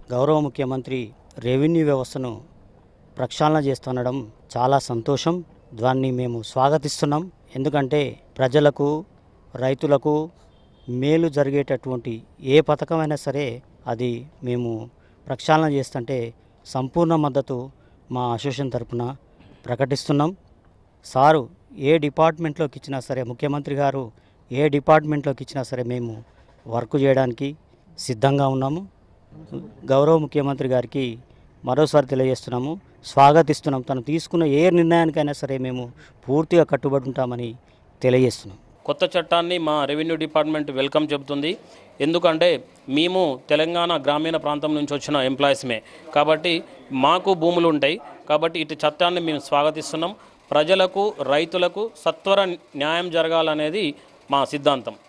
గౌరవ ముఖ్యమంత్రి రెవెన్యూ వ్యవస్థను ప్రక్షాళన చేస్తుండడం చాలా సంతోషం దాన్ని మేము స్వాగతిస్తున్నాం ఎందుకంటే ప్రజలకు రైతులకు మేలు జరిగేటటువంటి ఏ పథకమైనా సరే అది మేము ప్రక్షాళన చేస్తుంటే సంపూర్ణ మద్దతు మా అసోసియేషన్ తరపున ప్రకటిస్తున్నాం సారు ఏ డిపార్ట్మెంట్లోకి ఇచ్చినా సరే ముఖ్యమంత్రి గారు ఏ డిపార్ట్మెంట్లోకి ఇచ్చినా సరే మేము వర్క్ చేయడానికి సిద్ధంగా ఉన్నాము గౌరవ ముఖ్యమంత్రి గారికి మరోసారి తెలియజేస్తున్నాము స్వాగతిస్తున్నాం తను తీసుకున్న ఏ నిర్ణయానికైనా సరే మేము పూర్తిగా కట్టుబడి ఉంటామని తెలియజేస్తున్నాం కొత్త చట్టాన్ని మా రెవెన్యూ డిపార్ట్మెంట్ వెల్కమ్ చెబుతుంది ఎందుకంటే మేము తెలంగాణ గ్రామీణ ప్రాంతం నుంచి వచ్చిన ఎంప్లాయీస్మే కాబట్టి మాకు భూములు ఉంటాయి కాబట్టి ఇటు చట్టాన్ని మేము స్వాగతిస్తున్నాం ప్రజలకు రైతులకు సత్వర న్యాయం జరగాలనేది మా సిద్ధాంతం